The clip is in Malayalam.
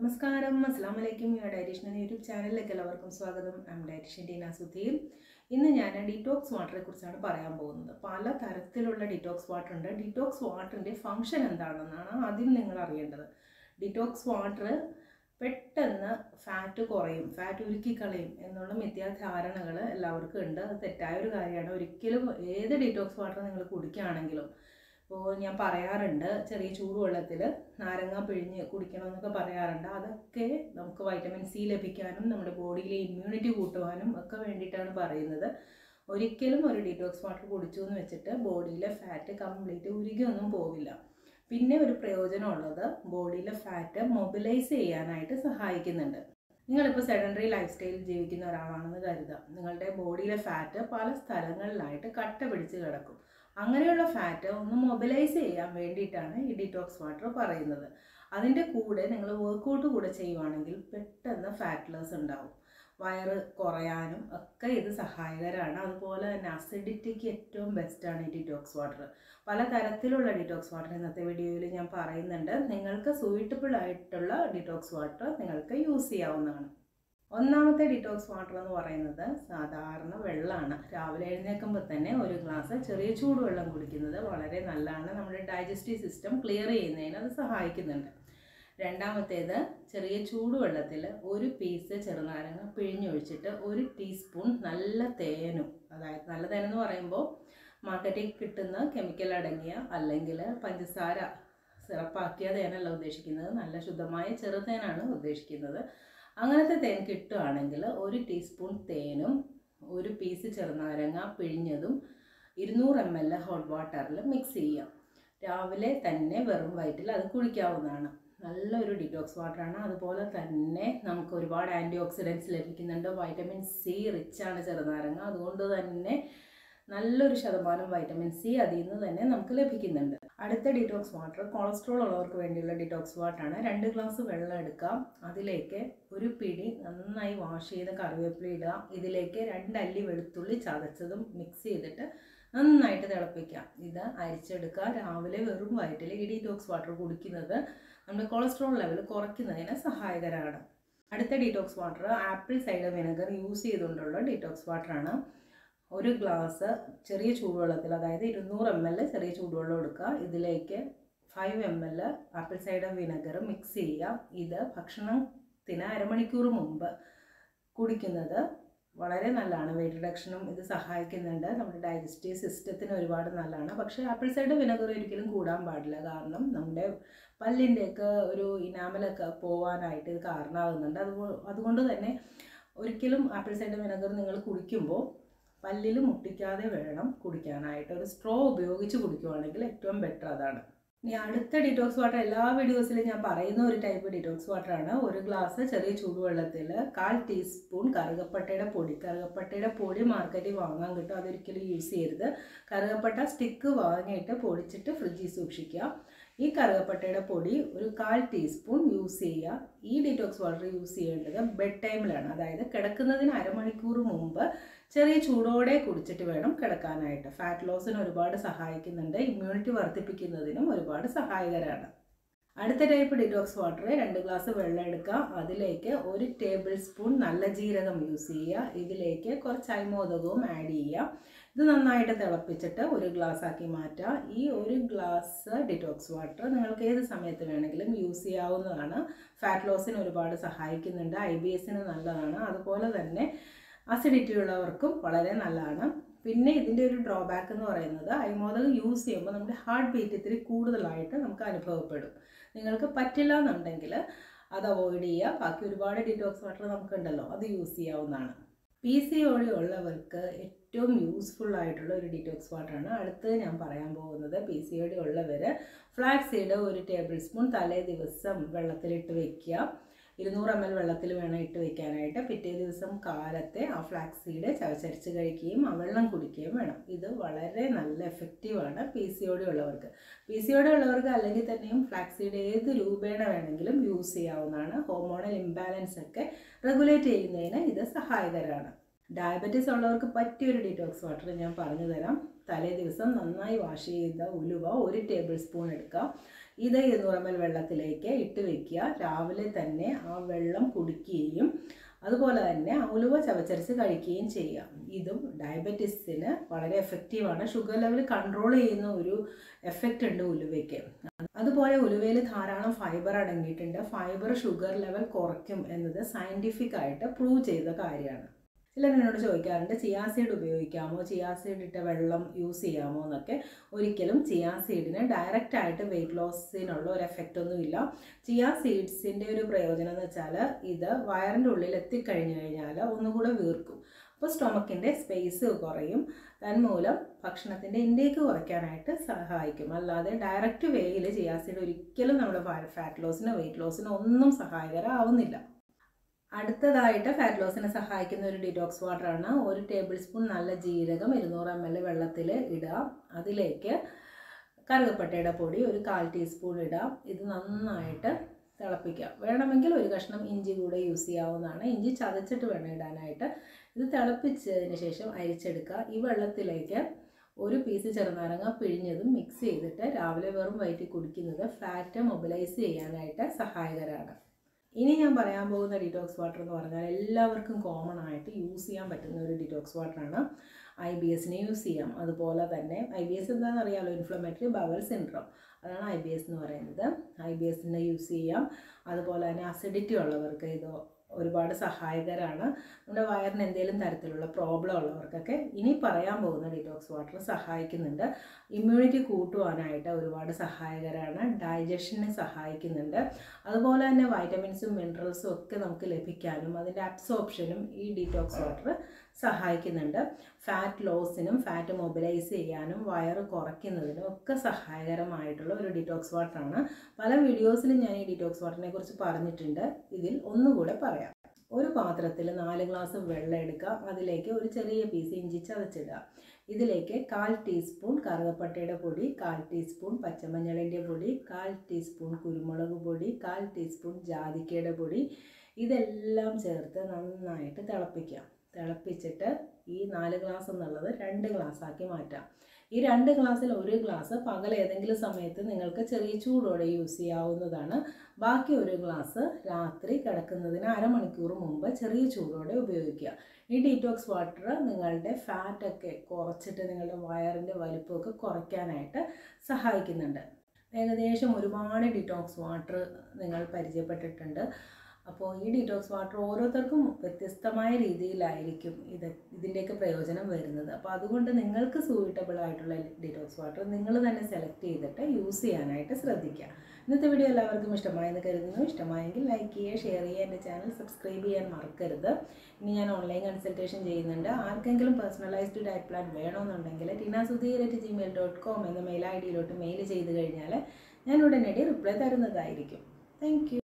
നമസ്കാരം അസ്സാം വലൈക്കും യുവർ ഡയറ്റീഷ്യൻ എന്ന യൂട്യൂബ് ചാനലിലേക്ക് എല്ലാവർക്കും സ്വാഗതം I am dietitian Teena Sudheer ഇന്ന് ഞാൻ ഡിറ്റോക്സ് വാട്ടറെ കുറിച്ചാണ് പറയാൻ പോകുന്നത് പല തരത്തിലുള്ള ഡിറ്റോക്സ് വാട്ടർ ഉണ്ട് ഡിറ്റോക്സ് വാട്ടറിൻ്റെ ഫങ്ഷൻ എന്താണെന്നാണ് ആദ്യം നിങ്ങൾ അറിയേണ്ടത് ഡിറ്റോക്സ് വാട്ടർ പെട്ടെന്ന് ഫാറ്റ് കുറയും ഫാറ്റ് ഉരുക്കിക്കളയും എന്നുള്ള മിഥ്യാധാരണകൾ എല്ലാവർക്കും ഉണ്ട് അത് തെറ്റായ ഒരു കാര്യമാണ് ഒരിക്കലും ഏത് ഡിറ്റോക്സ് വാട്ടർ നിങ്ങൾ കുടിക്കുകയാണെങ്കിലും ഇപ്പോൾ ഞാൻ പറയാറുണ്ട് ചെറിയ ചൂടുവെള്ളത്തിൽ നാരങ്ങ പിഴിഞ്ഞ് കുടിക്കണമെന്നൊക്കെ പറയാറുണ്ട് അതൊക്കെ നമുക്ക് വൈറ്റമിൻ സി ലഭിക്കാനും നമ്മുടെ ബോഡിയിലെ ഇമ്മ്യൂണിറ്റി കൂട്ടുവാനും ഒക്കെ വേണ്ടിയിട്ടാണ് പറയുന്നത് ഒരിക്കലും ഒരു ഡിറ്റോക്സ് വാട്ടർ കുടിച്ചു എന്ന് വെച്ചിട്ട് ബോഡിയിലെ ഫാറ്റ് കംപ്ലീറ്റ് ഉരുകിയൊന്നും പോവില്ല പിന്നെ ഒരു പ്രയോജനമുള്ളത് ബോഡിയിലെ ഫാറ്റ് മൊബിലൈസ് ചെയ്യാനായിട്ട് സഹായിക്കുന്നുണ്ട് നിങ്ങളിപ്പോൾ സെഡൻഡറി ലൈഫ് സ്റ്റൈലിൽ ജീവിക്കുന്ന ഒരാളാണെന്ന് കരുതുക നിങ്ങളുടെ ബോഡിയിലെ ഫാറ്റ് പല സ്ഥലങ്ങളിലായിട്ട് കട്ട പിടിച്ച് കിടക്കും അങ്ങനെയുള്ള ഫാറ്റ് ഒന്ന് മൊബിലൈസ് ചെയ്യാൻ വേണ്ടിയിട്ടാണ് ഈ ഡിറ്റോക്സ് വാട്ടർ പറയുന്നത് അതിൻ്റെ കൂടെ നിങ്ങൾ വർക്കൗട്ട് കൂടെ ചെയ്യുവാണെങ്കിൽ പെട്ടെന്ന് ഫാറ്റ് ലോസ് ഉണ്ടാവും വയറ് കുറയാനും ഒക്കെ ഇത് സഹായകരമാണ് അതുപോലെ തന്നെ അസിഡിറ്റിക്ക് ഏറ്റവും ബെസ്റ്റാണ് ഈ ഡിറ്റോക്സ് വാട്ടർ പല തരത്തിലുള്ള ഡിറ്റോക്സ് വാട്ടർ ഇന്നത്തെ വീഡിയോയിൽ ഞാൻ പറയുന്നുണ്ട് നിങ്ങൾക്ക് സൂയിറ്റബിൾ ആയിട്ടുള്ള ഡിറ്റോക്സ് വാട്ടർ നിങ്ങൾക്ക് യൂസ് ചെയ്യാവുന്നതാണ് ഒന്നാമത്തെ ഡിറ്റോക്സ് വാട്ടർ എന്ന് പറയുന്നത് സാധാരണ വെള്ളമാണ് രാവിലെ എഴുന്നേൽക്കുമ്പോൾ തന്നെ ഒരു ഗ്ലാസ് ചെറിയ ചൂടുവെള്ളം കുടിക്കുന്നത് വളരെ നല്ലതാണ് നമ്മുടെ ഡൈജസ്റ്റീവ് സിസ്റ്റം ക്ലിയർ ചെയ്യുന്നതിന് അത് സഹായിക്കുന്നുണ്ട് രണ്ടാമത്തേത് ചെറിയ ചൂടുവെള്ളത്തിൽ ഒരു പീസ് ചെറുനാരങ്ങ പിഴിഞ്ഞൊഴിച്ചിട്ട് ഒരു ടീസ്പൂൺ നല്ല തേനും അതായത് നല്ല തേനെന്ന് പറയുമ്പോൾ മാർക്കറ്റിൽ കിട്ടുന്ന കെമിക്കൽ അടങ്ങിയ അല്ലെങ്കിൽ പഞ്ചസാര സിറപ്പാക്കിയ തേനല്ല ഉദ്ദേശിക്കുന്നത് നല്ല ശുദ്ധമായ ചെറുതേനാണ് ഉദ്ദേശിക്കുന്നത് അങ്ങനത്തെ തേൻ കിട്ടുകയാണെങ്കിൽ ഒരു ടീസ്പൂൺ തേനും ഒരു പീസ് ചെറുനാരങ്ങ പിഴിഞ്ഞതും ഇരുന്നൂറ് എം എൽ ഹോട്ട് വാട്ടറിൽ മിക്സ് ചെയ്യാം രാവിലെ തന്നെ വെറും വയറ്റിൽ അത് കുടിക്കാവുന്നതാണ് നല്ലൊരു ഡിറ്റോക്സ് വാട്ടറാണ് അതുപോലെ തന്നെ നമുക്ക് ഒരുപാട് ആൻറ്റി ഓക്സിഡൻസ് ലഭിക്കുന്നുണ്ട് വൈറ്റമിൻ സി റിച്ചാണ് ചെറുനാരങ്ങ അതുകൊണ്ട് തന്നെ നല്ലൊരു ശതമാനം വൈറ്റമിൻ സി അതിൽ നിന്ന് തന്നെ നമുക്ക് ലഭിക്കുന്നുണ്ട് അടുത്ത ഡിറ്റോക്സ് വാട്ടർ കൊളസ്ട്രോൾ ഉള്ളവർക്ക് വേണ്ടിയുള്ള ഡിറ്റോക്സ് വാട്ടറാണ് രണ്ട് ഗ്ലാസ് വെള്ളം എടുക്കാം അതിലേക്ക് ഒരു പിടി നന്നായി വാഷ് ചെയ്ത കറിവേപ്പില ഇടുക ഇതിലേക്ക് രണ്ട് അല്ലി വെളുത്തുള്ളി ചതച്ചതും മിക്സ് ചെയ്തിട്ട് നന്നായിട്ട് തിളപ്പിക്കാം ഇത് അരിച്ചെടുക്കുക രാവിലെ വെറും വയറ്റിൽ ഈ ഡീറ്റോക്സ് വാട്ടർ കുടിക്കുന്നത് നമ്മുടെ കൊളസ്ട്രോൾ ലെവൽ കുറയ്ക്കുന്നതിന് സഹായകരമാണ് അടുത്ത detox water apple cider vinegar use ചെയ്തുകൊണ്ടുള്ള ഡീറ്റോക്സ് വാട്ടറാണ് ഒരു ഗ്ലാസ് ചെറിയ ചൂടുവെള്ളത്തിൽ അതായത് ഇരുന്നൂറ് എം എൽ ചെറിയ ചൂടുവെള്ളം എടുക്കുക ഇതിലേക്ക് five M L apple cider vinegar mix ചെയ്യുക ഇത് ഭക്ഷണത്തിന് അരമണിക്കൂർ മുമ്പ് കുടിക്കുന്നത് വളരെ നല്ലതാണ് വെയിറ്റ് റിഡക്ഷനും ഇത് സഹായിക്കുന്നുണ്ട് നമ്മുടെ ഡൈജസ്റ്റീവ് സിസ്റ്റത്തിന് ഒരുപാട് നല്ലതാണ് പക്ഷേ ആപ്പിൾ സൈഡർ വിനെഗർ ഒരിക്കലും കൂടാൻ പാടില്ല കാരണം നമ്മുടെ പല്ലിൻ്റെയൊക്കെ ഒരു ഇനാമലൊക്കെ പോവാനായിട്ട് ഇത് കാരണമാകുന്നുണ്ട് അതുകൊണ്ട് അതുകൊണ്ട് തന്നെ ഒരിക്കലും ആപ്പിൾ സൈഡർ വിനെഗർ നിങ്ങൾ കുടിക്കുമ്പോൾ പല്ലിൽ മുട്ടിക്കാതെ വേണം കുടിക്കാനായിട്ട് ഒരു സ്ട്രോ ഉപയോഗിച്ച് കുടിക്കുവാണെങ്കിൽ ഏറ്റവും ബെറ്റർ അതാണ് ഇനി അടുത്ത ഡിറ്റോക്സ് വാട്ടർ എല്ലാ വീഡിയോസിലും ഞാൻ പറയുന്ന ഒരു ടൈപ്പ് ഡിറ്റോക്സ് വാട്ടറാണ് ഒരു ഗ്ലാസ് ചെറിയ ചൂടുവെള്ളത്തിൽ കാൽ ടീസ്പൂൺ കറുകപ്പട്ടയുടെ പൊടി കറുകപ്പട്ടയുടെ പൊടി മാർക്കറ്റിൽ വാങ്ങാൻ കിട്ടും അതൊരിക്കലും യൂസ് ചെയ്യരുത് കറുകപ്പട്ട സ്റ്റിക്ക് വാങ്ങിയിട്ട് പൊടിച്ചിട്ട് ഫ്രിഡ്ജിൽ സൂക്ഷിക്കുക ഈ കറുകപ്പട്ടയുടെ പൊടി ഒരു കാൽ ടീസ്പൂൺ യൂസ് ചെയ്യുക ഈ ഡിറ്റോക്സ് വാട്ടർ യൂസ് ചെയ്യേണ്ടത് ബെഡ് ടൈമിലാണ് അതായത് കിടക്കുന്നതിന് അരമണിക്കൂർ മുമ്പ് ചെറിയ ചൂടോടെ കുടിച്ചിട്ട് വേണം കിടക്കാനായിട്ട് ഫാറ്റ് ലോസിന് ഒരുപാട് സഹായിക്കുന്നുണ്ട് ഇമ്മ്യൂണിറ്റി വർദ്ധിപ്പിക്കുന്നതിനും ഒരുപാട് സഹായകരമാണ് അടുത്ത ടൈപ്പ് ഡിറ്റോക്സ് വാട്ടർ രണ്ട് ഗ്ലാസ് വെള്ളം എടുക്കുക അതിലേക്ക് ഒരു ടേബിൾ സ്പൂൺ നല്ല ജീരകം യൂസ് ചെയ്യുക ഇതിലേക്ക് കുറച്ച് അയമോദകവും ആഡ് ചെയ്യുക ഇത് നന്നായിട്ട് തിളപ്പിച്ചിട്ട് ഒരു ഗ്ലാസ് ആക്കി മാറ്റുക ഈ ഒരു ഗ്ലാസ് ഡിറ്റോക്സ് വാട്ടർ നിങ്ങൾക്ക് ഏത് സമയത്ത് വേണമെങ്കിലും യൂസ് ചെയ്യാവുന്നതാണ് ഫാറ്റ് ലോസിന് ഒരുപാട് സഹായിക്കുന്നുണ്ട് ഐ ബി എസിന് നല്ലതാണ് അതുപോലെ തന്നെ അസിഡിറ്റി ഉള്ളവർക്കും വളരെ നല്ലതാണ് പിന്നെ ഇതിൻ്റെ ഒരു ഡ്രോബാക്ക് എന്ന് പറയുന്നത് അയമോദകം യൂസ് ചെയ്യുമ്പോൾ നമ്മുടെ ഹാർട്ട് ബീറ്റ് ഇത്തിരി കൂടുതലായിട്ട് നമുക്ക് അനുഭവപ്പെടും നിങ്ങൾക്ക് പറ്റില്ല എന്നുണ്ടെങ്കിൽ അത് അവോയ്ഡ് ചെയ്യുക ബാക്കി ഒരുപാട് ഡിറ്റോക്സ് വാട്ടർ നമുക്കുണ്ടല്ലോ അത് യൂസ് ചെയ്യാവുന്നതാണ് പി സി ഒ ഡി ഉള്ളവർക്ക് ഏറ്റവും യൂസ്ഫുൾ ആയിട്ടുള്ള ഒരു ഡിറ്റോക്സ് വാട്ടറാണ് അടുത്ത് ഞാൻ പറയാൻ പോകുന്നത് പി സി ഒ ഡി ഉള്ളവർ ഫ്ലാക്സ് സീഡ് ഒരു ടേബിൾ സ്പൂൺ തലേ ദിവസം വെള്ളത്തിലിട്ട് വെക്കുക ഇരുന്നൂറ് എം എൽ വെള്ളത്തിൽ വേണം ഇട്ട് വെക്കാനായിട്ട് പിറ്റേ ദിവസം കാലത്തെ ആ ഫ്ലാക്സ് സീഡ് ചവച്ചരിച്ച് കഴിക്കുകയും ആ വെള്ളം കുടിക്കുകയും വേണം ഇത് വളരെ നല്ല എഫക്റ്റീവാണ് പി സി ഒ ഡി ഉള്ളവർക്ക് പി സി ഒ ഡി ഉള്ളവർക്ക് അല്ലെങ്കിൽ തന്നെയും ഫ്ലാക്സ് സീഡ് ഏത് രൂപേണ വേണമെങ്കിലും യൂസ് ചെയ്യാവുന്നതാണ് ഹോർമോണൽ ഇംബാലൻസ് ഒക്കെ റെഗുലേറ്റ് ചെയ്യുന്നതിന് ഇത് സഹായകരമാണ് ഡയബറ്റീസ് ഉള്ളവർക്ക് പറ്റിയൊരു ഡീറ്റോക്സ് വാട്ടർ ഞാൻ പറഞ്ഞു തരാം തലേ ദിവസം നന്നായി വാഷ് ചെയ്ത ഉലുവ ഒരു ടേബിൾ സ്പൂൺ എടുക്കാം ഇത് ഇരുന്നൂറ് എം എൽ വെള്ളത്തിലേക്ക് ഇട്ട് വെക്കുക രാവിലെ തന്നെ ആ വെള്ളം കുടിക്കുകയും അതുപോലെ തന്നെ ഉലുവ ചവച്ചരച്ച് കഴിക്കുകയും ചെയ്യാം ഇതും ഡയബറ്റീസിന് വളരെ എഫക്റ്റീവാണ് ഷുഗർ ലെവൽ കൺട്രോൾ ചെയ്യുന്ന ഒരു എഫക്റ്റ് ഉണ്ട് ഉലുവയ്ക്ക് അതുപോലെ ഉലുവയിൽ ധാരാളം ഫൈബർ അടങ്ങിയിട്ടുണ്ട് ഫൈബർ ഷുഗർ ലെവൽ കുറയ്ക്കും എന്നത് സയൻറ്റിഫിക് ആയിട്ട് പ്രൂവ് ചെയ്ത കാര്യമാണ് ചിലർ എന്നോട് ചോദിക്കാറുണ്ട് ചിയാ സീഡ് ഉപയോഗിക്കാമോ ചിയാ സീഡ് ഇട്ട വെള്ളം യൂസ് ചെയ്യാമോ എന്നൊക്കെ ഒരിക്കലും ചിയാ സീഡിന് ഡയറക്റ്റ് ആയിട്ട് വെയിറ്റ് ലോസിനുള്ള ഒരു എഫക്റ്റ് ഒന്നുമില്ല ചിയാ സീഡ്സിൻ്റെ ഒരു പ്രയോജനം എന്ന് വെച്ചാൽ ഇത് വയറിൻ്റെ ഉള്ളിൽ എത്തിക്കഴിഞ്ഞു കഴിഞ്ഞാൽ ഒന്നുകൂടെ വീർക്കും അപ്പോൾ സ്റ്റൊമക്കിൻ്റെ സ്പേസ് കുറയും തന്മൂലം ഭക്ഷണത്തിൻ്റെ ഇൻടേക്ക് കുറയ്ക്കാനായിട്ട് സഹായിക്കും അല്ലാതെ ഡയറക്റ്റ് വേയിൽ ചിയാ സീഡ് ഒരിക്കലും നമ്മുടെ ഫാറ്റ് ലോസിനോ വെയിറ്റ് ലോസിനോ ഒന്നും സഹായകരമാവുന്നില്ല അടുത്തതായിട്ട് ഫാറ്റ് ലോസിനെ സഹായിക്കുന്ന ഒരു ഡിറ്റോക്സ് വാട്ടറാണ് ഒരു ടേബിൾ സ്പൂൺ നല്ല ജീരകം ഇരുന്നൂറ് എം എൽ വെള്ളത്തിൽ ഇടുക അതിലേക്ക് കറുകപ്പട്ടയുടെ പൊടി ഒരു കാൽ ടീസ്പൂൺ ഇടാം ഇത് നന്നായിട്ട് തിളപ്പിക്കുക വേണമെങ്കിൽ ഒരു കഷ്ണം ഇഞ്ചി കൂടെ യൂസ് ചെയ്യാവുന്നതാണ് ഇഞ്ചി ചതച്ചിട്ട് വേണം ഇടാനായിട്ട് ഇത് തിളപ്പിച്ചതിന് ശേഷം അരിച്ചെടുക്കുക ഈ വെള്ളത്തിലേക്ക് ഒരു പീസ് ചെറുനാരങ്ങ പിഴിഞ്ഞതും മിക്സ് ചെയ്തിട്ട് രാവിലെ വെറും വയറ്റി കുടിക്കുന്നത് ഫാറ്റ് മൊബിലൈസ് ചെയ്യാനായിട്ട് സഹായകരമാണ് ഇനി ഞാൻ പറയാൻ പോകുന്ന ഡിറ്റോക്സ് വാട്ടർ എന്ന് പറഞ്ഞാൽ എല്ലാവർക്കും കോമൺ ആയിട്ട് യൂസ് ചെയ്യാൻ പറ്റുന്ന ഒരു ഡിറ്റോക്സ് വാട്ടറാണ് ഐ ബി എസിന് യൂസ് ചെയ്യാം അതുപോലെ തന്നെ ഐ ബി എസ് എന്താണെന്ന് അറിയാമല്ലോ ഇൻഫ്ലമേറ്ററി ബവൽ സിൻഡ്രോം അതാണ് ഐ ബി എസ് എന്ന് പറയുന്നത് ഐ ബി എസിന് യൂസ് ചെയ്യാം അതുപോലെ തന്നെ അസിഡിറ്റി ഉള്ളവർക്ക് ഇത് ഒരുപാട് സഹായകരമാണ് നമ്മുടെ വയറിന് എന്തെങ്കിലും തരത്തിലുള്ള പ്രോബ്ലം ഉള്ളവർക്കൊക്കെ ഇനി പറയാൻ പോകുന്ന ഡിറ്റോക്സ് വാട്ടർ സഹായിക്കുന്നുണ്ട് ഇമ്മ്യൂണിറ്റി കൂട്ടുവാനായിട്ട് ഒരുപാട് സഹായകരമാണ് ഡൈജഷനെ സഹായിക്കുന്നുണ്ട് അതുപോലെ തന്നെ വൈറ്റമിൻസും മിനറൽസും ഒക്കെ നമുക്ക് ലഭിക്കാനും അതിൻ്റെ അബ്സോർപ്ഷനും ഈ ഡിറ്റോക്സ് വാട്ടർ സഹായിക്കുന്നുണ്ട് ഫാറ്റ് ലോസിനും ഫാറ്റ് മൊബിലൈസ് ചെയ്യാനും വയറ് കുറയ്ക്കുന്നതിനും ഒക്കെ സഹായകരമായിട്ടുള്ള ഒരു ഡിറ്റോക്സ് വാട്ടറാണ് പല വീഡിയോസിലും ഞാൻ ഈ ഡിറ്റോക്സ് വാട്ടറിനെ കുറിച്ച് പറഞ്ഞിട്ടുണ്ട് ഇതിൽ ഒന്നുകൂടെ പറയാം ഒരു പാത്രത്തിൽ നാല് ഗ്ലാസ് വെള്ളം എടുക്കുക അതിലേക്ക് ഒരു ചെറിയ പീസ് ഇഞ്ചി ചതച്ചിടുക ഇതിലേക്ക് കാൽ ടീസ്പൂൺ കറുകപ്പട്ടയുടെ പൊടി കാൽ ടീസ്പൂൺ പച്ചമഞ്ഞളിൻ്റെ പൊടി കാൽ ടീസ്പൂൺ കുരുമുളക് പൊടി കാൽ ടീസ്പൂൺ ജാതിക്കയുടെ പൊടി ഇതെല്ലാം ചേർത്ത് നന്നായിട്ട് തിളപ്പിക്കുക തിളപ്പിച്ചിട്ട് ഈ നാല് ഗ്ലാസ് എന്നുള്ളത് രണ്ട് ഗ്ലാസ് ആക്കി മാറ്റാം ഈ രണ്ട് ഗ്ലാസ്സിൽ ഒരു ഗ്ലാസ് പകൽ ഏതെങ്കിലും സമയത്ത് നിങ്ങൾക്ക് ചെറിയ ചൂടോടെ യൂസ് ചെയ്യാവുന്നതാണ് ബാക്കി ഒരു ഗ്ലാസ് രാത്രി കിടക്കുന്നതിന് അരമണിക്കൂർ മുമ്പ് ചെറിയ ചൂടോടെ ഉപയോഗിക്കുക ഈ ഡീറ്റോക്സ് വാട്ടർ നിങ്ങളുടെ ഫാറ്റൊക്കെ കുറച്ചിട്ട് നിങ്ങളുടെ വയറിൻ്റെ വലിപ്പമൊക്കെ കുറയ്ക്കാനായിട്ട് സഹായിക്കുന്നുണ്ട് ഏകദേശം ഒരുപാട് ഡിറ്റോക്സ് വാട്ടർ നിങ്ങൾ പരിചയപ്പെട്ടിട്ടുണ്ട് അപ്പോൾ ഈ ഡീറ്റോക്സ് വാട്ടർ ഓരോരുത്തർക്കും വ്യത്യസ്തമായ രീതിയിലായിരിക്കും ഇത് ഇതിൻ്റെയൊക്കെ പ്രയോജനം വരുന്നത് അപ്പോൾ അതുകൊണ്ട് നിങ്ങൾക്ക് സൂയിറ്റബിൾ ആയിട്ടുള്ള ഡീറ്റോക്സ് വാട്ടർ നിങ്ങൾ തന്നെ സെലക്ട് ചെയ്തിട്ട് യൂസ് ചെയ്യാനായിട്ട് ശ്രദ്ധിക്കുക ഇന്നത്തെ വീഡിയോ എല്ലാവർക്കും ഇഷ്ടമായെന്ന് കരുതുന്നു ഇഷ്ടമായെങ്കിൽ ലൈക്ക് ചെയ്യുക ഷെയർ ചെയ്യുക എൻ്റെ ചാനൽ സബ്സ്ക്രൈബ് ചെയ്യാൻ മറക്കരുത് ഇനി ഞാൻ ഓൺലൈൻ കൺസൾട്ടേഷൻ ചെയ്യുന്നുണ്ട് ആർക്കെങ്കിലും പേഴ്സണലൈസ്ഡ് ഡയറ്റ് പ്ലാൻ വേണമെന്നുണ്ടെങ്കിൽ Tina Sudheer at Gmail dot com എന്ന മെയിൽ ഐ ഡിയിലോട്ട് മെയിൽ ചെയ്ത് കഴിഞ്ഞാൽ ഞാൻ ഉടനടി റിപ്ലൈ തരുന്നതായിരിക്കും താങ്ക്